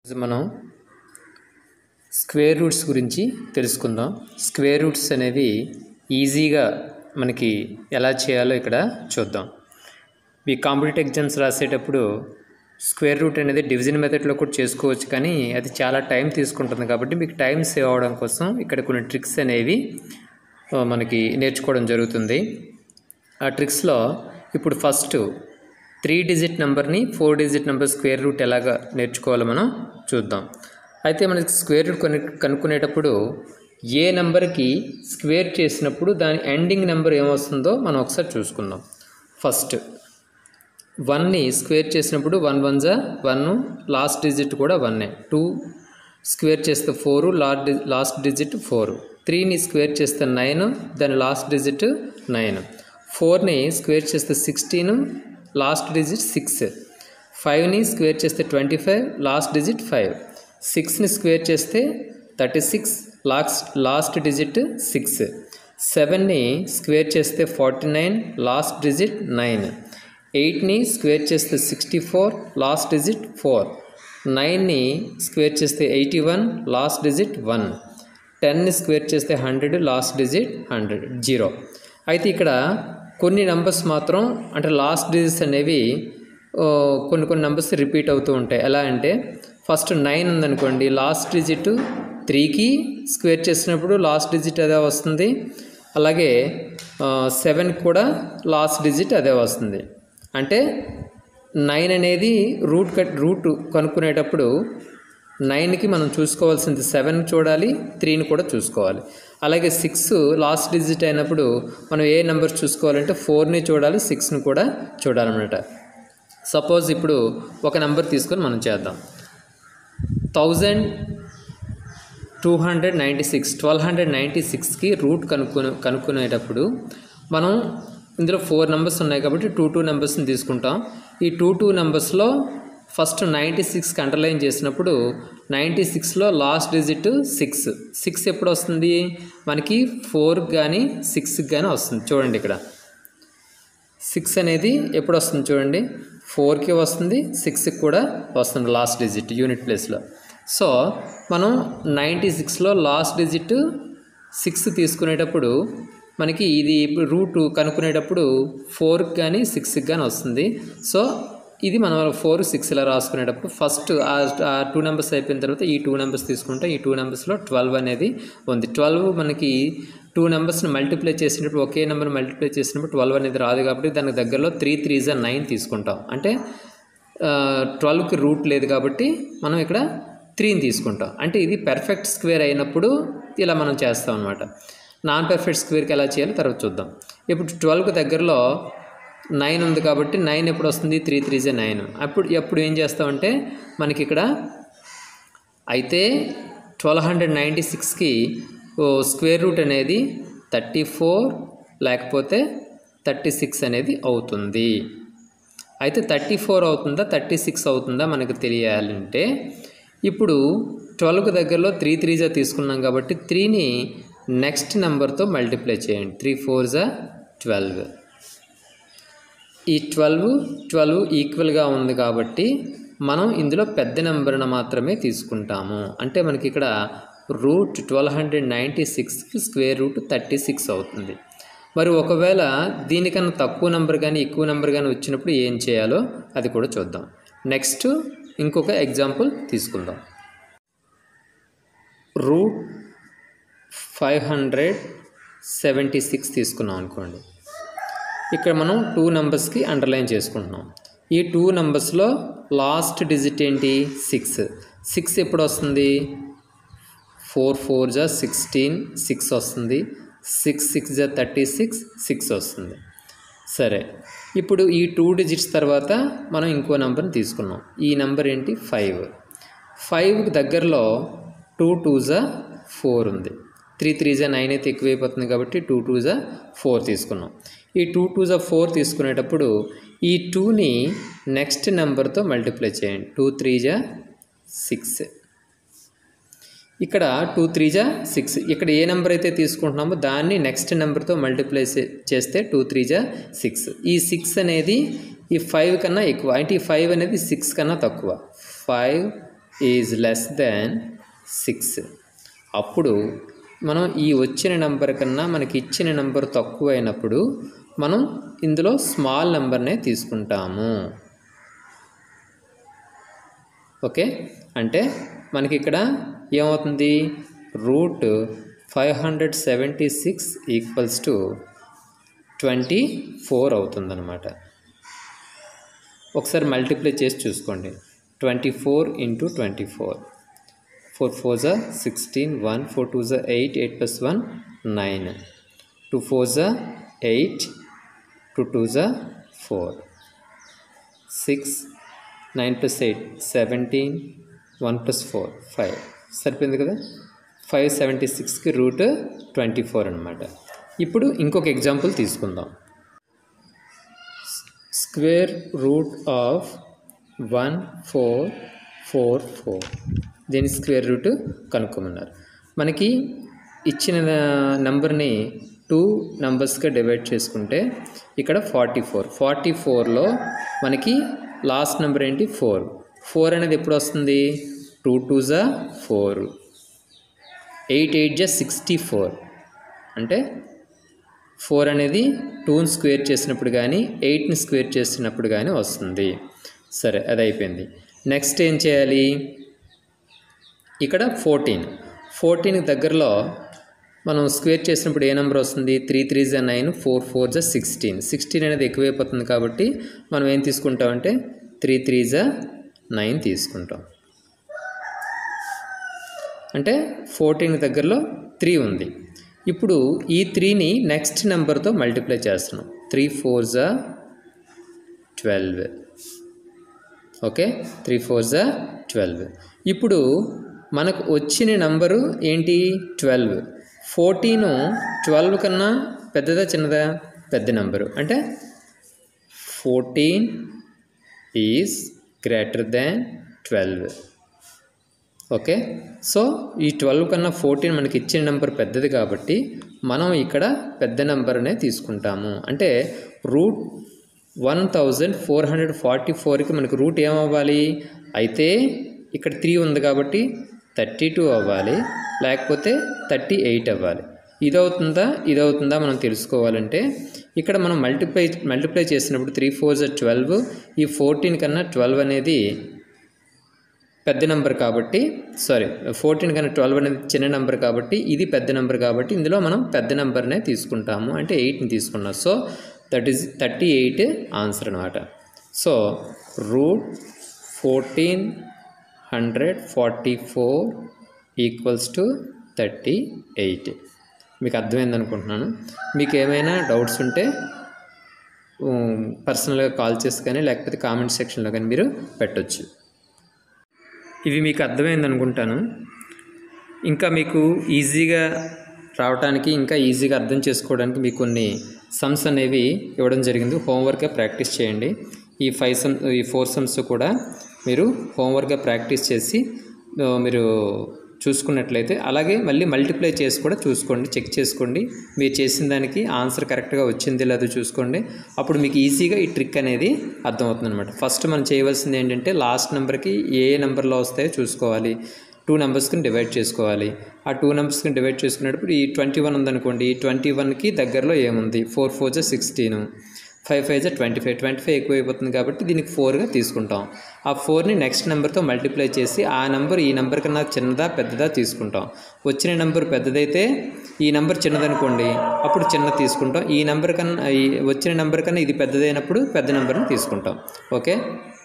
ఈరోజు మనం square roots గురించి తెలుసుకుందాం స్క్వేర్ రూట్స్ అనేవి ఈజీగా మనకి ఎలా చేయాలో ఇక్కడ చూద్దాం ఈ కాంపిటేటివ్ ఎగ్జామ్స్ రాసేటప్పుడు స్క్వేర్ రూట్ అనేది డివిజన్ మెథడ్లో కూడా చేసుకోవచ్చు కానీ అది చాలా టైం తీసుకుంటుంది కాబట్టి మీకు టైం సేవ్ అవడం కోసం ఇక్కడ కొన్ని ట్రిక్స్ అనేవి ఆ, మనకి నేర్చుకోవడం జరుగుతుంది ఆ ట్రిక్స్లో ఇప్పుడు ఫస్ట్ త్రీ డిజిట్ నెంబర్ని four digit number square root ఎలాగా నేర్చుకోవాలో మనం చూద్దాం అయితే మనకి స్క్వేర్ రూట్ కొను కనుక్కునేటప్పుడు ఏ నెంబర్కి స్క్వేర్ చేసినప్పుడు దాని ఎండింగ్ నెంబర్ ఏమొస్తుందో మనం ఒకసారి చూసుకుందాం ఫస్ట్ వన్ని స్క్వేర్ చేసినప్పుడు వన్ వన్ జా వన్ లాస్ట్ డిజిట్ కూడా వన్నే టూ స్క్వేర్ చేస్తే four last last digit four త్రీని స్క్వేర్ చేస్తే నైన్ దాని లాస్ట్ డిజిట్ నైన్ ఫోర్ని స్క్వేర్ చేస్తే సిక్స్టీన్ లాస్ట్ డిజిట్ సిక్స్ ఫైవ్ని స్క్వేర్ చేస్తే twenty five last digit five సిక్స్ని స్క్వేర్ చేస్తే thirty six last last digit six సెవెన్ని స్క్వేర్ చేస్తే forty nine last digit nine ఎయిట్ని స్క్వేర్ చేస్తే sixty four last digit four నైన్ని స్క్వేర్ చేస్తే eighty one last digit one టెన్ని స్క్వేర్ చేస్తే hundred last digit hundred zero అయితే ఇక్కడ కొన్ని నెంబర్స్ మాత్రం అంటే లాస్ట్ డిజిట్స్ అనేవి ఓ, కొన్ని కొన్ని నెంబర్స్ రిపీట్ అవుతూ ఉంటాయి ఎలా అంటే ఫస్ట్ నైన్ ఉందనుకోండి లాస్ట్ డిజిట్ త్రీకి స్క్వేర్ చేసినప్పుడు లాస్ట్ డిజిట్ అదే వస్తుంది అలాగే సెవెన్ కూడా లాస్ట్ డిజిట్ అదే వస్తుంది అంటే నైన్ అనేది రూట్ కట్ రూట్ కనుక్కునేటప్పుడు నైన్కి మనం చూసుకోవాల్సింది సెవెన్ చూడాలి త్రీని కూడా చూసుకోవాలి అలాగే సిక్స్ లాస్ట్ డిజిట్ అయినప్పుడు మనం ఏ నెంబర్ చూసుకోవాలంటే ఫోర్ని చూడాలి సిక్స్ని కూడా చూడాలన్నమాట సపోజ్ ఇప్పుడు ఒక నెంబర్ తీసుకొని మనం చేద్దాం thousand two hundred ninety six twelve hundred ninety సిక్స్కి రూట్ కనుక్కునే కనుక్కునేటప్పుడు మనం ఇందులో ఫోర్ నెంబర్స్ ఉన్నాయి కాబట్టి టూ టూ నెంబర్స్ని తీసుకుంటాం ఈ టూ టూ నెంబర్స్లో ఫస్ట్ నైంటీ సిక్స్కి అండర్లైన్ చేసినప్పుడు నైంటీ సిక్స్లో లాస్ట్ డిజిట్ సిక్స్ సిక్స్ ఎప్పుడు వస్తుంది మనకి ఫోర్ కానీ సిక్స్కి కానీ వస్తుంది చూడండి ఇక్కడ సిక్స్ అనేది ఎప్పుడు వస్తుంది చూడండి ఫోర్కి వస్తుంది సిక్స్కి కూడా వస్తుంది లాస్ట్ డిజిట్ యూనిట్ ప్లేస్లో సో మనం నైంటీ సిక్స్లో లాస్ట్ డిజిట్ సిక్స్ తీసుకునేటప్పుడు మనకి ఇది రూట్ కనుక్కునేటప్పుడు ఫోర్కి కానీ సిక్స్కి కానీ వస్తుంది సో ఇది మనం ఫోర్ సిక్స్ ఇలా రాసుకునేటప్పుడు ఫస్ట్ ఆ టూ నెంబర్స్ అయిపోయిన తర్వాత ఈ టూ నెంబర్స్ తీసుకుంటే ఈ టూ నెంబర్స్లో ట్వెల్వ్ అనేది ఉంది ట్వెల్వ్ మనకి టూ నెంబర్స్ని మల్టిప్లై చేసినప్పుడు ఒకే నెంబర్ మల్టిప్లై చేసినప్పుడు ట్వెల్వ్ అనేది రాదు కాబట్టి దానికి దగ్గరలో త్రీ త్రీ జా నైన్ తీసుకుంటాం అంటే ట్వెల్వ్కి రూట్ లేదు కాబట్టి మనం ఇక్కడ త్రీని తీసుకుంటాం అంటే ఇది పెర్ఫెక్ట్ స్క్వేర్ అయినప్పుడు ఇలా మనం చేస్తాం అనమాట నాన్ పెర్ఫెక్ట్ స్క్వేర్కి ఎలా చేయాలో తర్వాత చూద్దాం ఇప్పుడు ట్వెల్వ్కి దగ్గరలో నైన్ ఉంది కాబట్టి నైన్ ఎప్పుడు వస్తుంది త్రీ త్రీ జే నైన్ అప్పుడు ఎప్పుడు ఏం చేస్తామంటే మనకి ఇక్కడ అయితే ట్వెల్వ్ హండ్రెడ్ నైంటీ సిక్స్కి స్క్వేర్ రూట్ అనేది థర్టీ ఫోర్ లేకపోతే థర్టీ సిక్స్ అనేది అవుతుంది అయితే థర్టీ ఫోర్ అవుతుందా థర్టీ సిక్స్ అవుతుందా మనకు తెలియాలంటే ఇప్పుడు ట్వెల్వ్కి దగ్గరలో త్రీ త్రీ జా తీసుకున్నాం కాబట్టి త్రీని నెక్స్ట్ నెంబర్తో మల్టిప్లై చేయండి త్రీ ఫోర్ జా ట్వెల్వ్ ఈ ట్వెల్వ్ ట్వెల్వ్ ఈక్వల్గా ఉంది కాబట్టి మనం ఇందులో పెద్ద నెంబర్ను మాత్రమే తీసుకుంటాము అంటే మనకి ఇక్కడ రూట్ ట్వెల్వ్ హండ్రెడ్ నైంటీ సిక్స్కి స్క్వేర్ రూట్ థర్టీ సిక్స్ అవుతుంది మరి ఒకవేళ దీనికన్నా తక్కువ నెంబర్ కానీ ఎక్కువ నెంబర్ కానీ వచ్చినప్పుడు ఏం చేయాలో అది కూడా చూద్దాం నెక్స్ట్ ఇంకొక ఎగ్జాంపుల్ తీసుకుందాం root five hundred seventy six తీసుకున్నాం అనుకోండి ఇక్కడ మనం టూ నెంబర్స్కి అండర్లైన్ చేసుకుంటున్నాం ఈ టూ నెంబర్స్లో లాస్ట్ డిజిట్ ఏంటి సిక్స్ సిక్స్ ఎప్పుడు వస్తుంది ఫోర్ ఫోర్ జా సిక్స్టీన్ సిక్స్ వస్తుంది సిక్స్ సిక్స్ జా థర్టీ సిక్స్ సిక్స్ వస్తుంది సరే ఇప్పుడు ఈ టూ డిజిట్స్ తర్వాత మనం ఇంకో నెంబర్ని తీసుకున్నాం ఈ నెంబర్ ఏంటి ఫైవ్ ఫైవ్కి దగ్గరలో టూ టూ జా ఫోర్ ఉంది త్రీ త్రీ జా నైన్ అయితే ఎక్కువైపోతుంది కాబట్టి టూ టూ జా ఫోర్ తీసుకున్నాం ఈ టూ టూ జా ఫోర్ తీసుకునేటప్పుడు ఈ టూని నెక్స్ట్ నెంబర్తో మల్టిప్లై చేయండి టూ త్రీ జా సిక్స్ ఇక్కడ టూ త్రీ జా సిక్స్ ఇక్కడ ఏ నెంబర్ అయితే తీసుకుంటున్నామో దాన్ని నెక్స్ట్ నెంబర్తో మల్టిప్లై చేస్తే టూ త్రీ జా సిక్స్ ఈ సిక్స్ అనేది ఈ ఫైవ్ కన్నా ఎక్కువ అంటే ఈ ఫైవ్ అనేది సిక్స్ కన్నా తక్కువ five is less than six అప్పుడు మనం ఈ వచ్చిన నెంబర్ కన్నా మనకి ఇచ్చిన నెంబర్ తక్కువ అయినప్పుడు మనం ఇందులో స్మాల్ నెంబర్నే తీసుకుంటాము ఓకే అంటే మనకి ఇక్కడ ఏమవుతుంది root five hundred seventy six equals to twenty four అవుతుందన్నమాట ఒకసారి మల్టిప్లై చేసి చూసుకోండి twenty four into twenty four four four జా సిక్స్టీన్ వన్ ఫోర్ టూ జా eight eight plus one nine two four జా ఎయిట్ టూ టూ జా four six nine plus eight seventeen one plus four five సరిపోయింది కదా five seventy సిక్స్కి root twenty four అనమాట ఇప్పుడు ఇంకొక ఎగ్జాంపుల్ తీసుకుందాం square root of one four four four దీని స్క్వేర్ రూట్ కనుక్కోమన్నారు మనకి ఇచ్చిన నెంబర్ని టూ నెంబర్స్గా డివైడ్ చేసుకుంటే ఇక్కడ ఫార్టీ ఫోర్ ఫార్టీ ఫోర్లో మనకి లాస్ట్ నెంబర్ ఏంటి ఫోర్ ఫోర్ అనేది ఎప్పుడు వస్తుంది టూ టూ జా ఫోర్ ఎయిట్ ఎయిట్ జా సిక్స్టీ ఫోర్ అంటే ఫోర్ అనేది టూని స్క్వేర్ చేసినప్పుడు కానీ ఎయిట్ని స్క్వేర్ చేసినప్పుడు కానీ వస్తుంది సరే అది అయిపోయింది నెక్స్ట్ ఏం చేయాలి ఇక్కడ ఫోర్టీన్ ఫోర్టీన్ దగ్గరలో మనం స్క్వేర్ చేసినప్పుడు ఏ నెంబర్ వస్తుంది త్రీ త్రీ జా నైన్ ఫోర్ ఫోర్ జా సిక్స్టీన్ సిక్స్టీన్ అనేది ఎక్కువైపోతుంది కాబట్టి మనం ఏం తీసుకుంటామంటే త్రీ త్రీ జా నైన్ తీసుకుంటాం అంటే ఫోర్టీన్ దగ్గరలో త్రీ ఉంది ఇప్పుడు ఈ త్రీని నెక్స్ట్ నెంబర్తో మల్టిప్లై చేస్తున్నాం త్రీ ఫోర్ జా ట్వెల్వ్ ఓకే త్రీ ఫోర్ జా ట్వెల్వ్ ఇప్పుడు మనకు వచ్చిన నంబరు ఏంటి ట్వెల్వ్ ఫోర్టీను ట్వెల్వ్ కన్నా పెద్దదా చిన్నదా పెద్ద నెంబరు అంటే fourteen is greater than twelve okay so ఈ ట్వెల్వ్ కన్నా ఫోర్టీన్ మనకి ఇచ్చిన నెంబర్ పెద్దది కాబట్టి మనం ఇక్కడ పెద్ద నెంబర్నే తీసుకుంటాము అంటే root one thousand four hundred forty ఫోర్కి మనకు రూట్ ఏమవ్వాలి అయితే ఇక్కడ త్రీ ఉంది కాబట్టి థర్టీ టూ అవ్వాలి లేకపోతే థర్టీ ఎయిట్ అవ్వాలి ఇది అవుతుందా ఇది అవుతుందా మనం తెలుసుకోవాలంటే ఇక్కడ మనం మల్టిప్లై మల్టిప్లై చేసినప్పుడు త్రీ ఫోర్ జా ట్వెల్వ్ ఈ ఫోర్టీన్ కన్నా ట్వెల్వ్ అనేది పెద్ద నెంబర్ కాబట్టి సారీ ఫోర్టీన్ కన్నా ట్వెల్వ్ అనేది చిన్న నెంబర్ కాబట్టి ఇది పెద్ద నెంబర్ కాబట్టి ఇందులో మనం పెద్ద నెంబర్నే తీసుకుంటాము అంటే ఎయిట్ని తీసుకున్నాం so that is thirty eight answer అనమాట so root fourteen hundred forty four equals to thirty eight మీకు అర్థమైంది అనుకుంటున్నాను మీకు ఏమైనా డౌట్స్ ఉంటే పర్సనల్గా కాల్ చేసి కానీ లేకపోతే కామెంట్ సెక్షన్లో కానీ మీరు పెట్టొచ్చు ఇవి మీకు అర్థమైంది అనుకుంటాను ఇంకా మీకు ఈజీగా రావడానికి ఇంకా ఈజీగా అర్థం చేసుకోవడానికి మీకు కొన్ని సమ్స్ అనేవి ఇవ్వడం జరిగింది హోంవర్క్గా ప్రాక్టీస్ చేయండి ఈ ఫైవ్ సమ్ ఈ ఫోర్ సమ్స్ కూడా మీరు హోంవర్క్గా ప్రాక్టీస్ చేసి ఆ, మీరు చూసుకున్నట్లయితే అలాగే మళ్ళీ మల్టిప్లై చేసి కూడా చూసుకోండి చెక్ చేసుకోండి మీరు చేసిన దానికి ఆన్సర్ కరెక్ట్గా వచ్చింది లేదో చూసుకోండి అప్పుడు మీకు ఈజీగా ఈ ట్రిక్ అనేది అర్థమవుతుంది అనమాట ఫస్ట్ మనం చేయవలసింది ఏంటంటే లాస్ట్ నెంబర్కి ఏ నెంబర్లో వస్తాయో చూసుకోవాలి టూ నెంబర్స్కి డివైడ్ చేసుకోవాలి ఆ టూ నెంబర్స్కి డివైడ్ చేసుకునేటప్పుడు ఈ ట్వంటీ వన్ ఉందనుకోండి ఈ ట్వంటీ వన్కి దగ్గరలో ఏముంది ఫోర్ ఫోర్ జా సిక్స్టీన్ ఫైవ్ ఫైవ్ జా ట్వంటీ ఫైవ్ ట్వంటీ ఫైవ్ ఎక్కువ అయిపోతుంది కాబట్టి దీనికి ఫోర్గా తీసుకుంటాం ఆ ఫోర్ని నెక్స్ట్ నెంబర్తో మల్టిప్లై చేసి ఆ నెంబర్ ఈ నెంబర్ కన్నా చిన్నదా పెద్దదా తీసుకుంటాం వచ్చిన నెంబర్ పెద్దదైతే ఈ నెంబర్ చిన్నదనుకోండి అప్పుడు చిన్న తీసుకుంటాం ఈ నెంబర్ కన్నా ఈ వచ్చిన నెంబర్ కన్నా ఇది పెద్దదైనప్పుడు పెద్ద నెంబర్ని తీసుకుంటాం ఓకే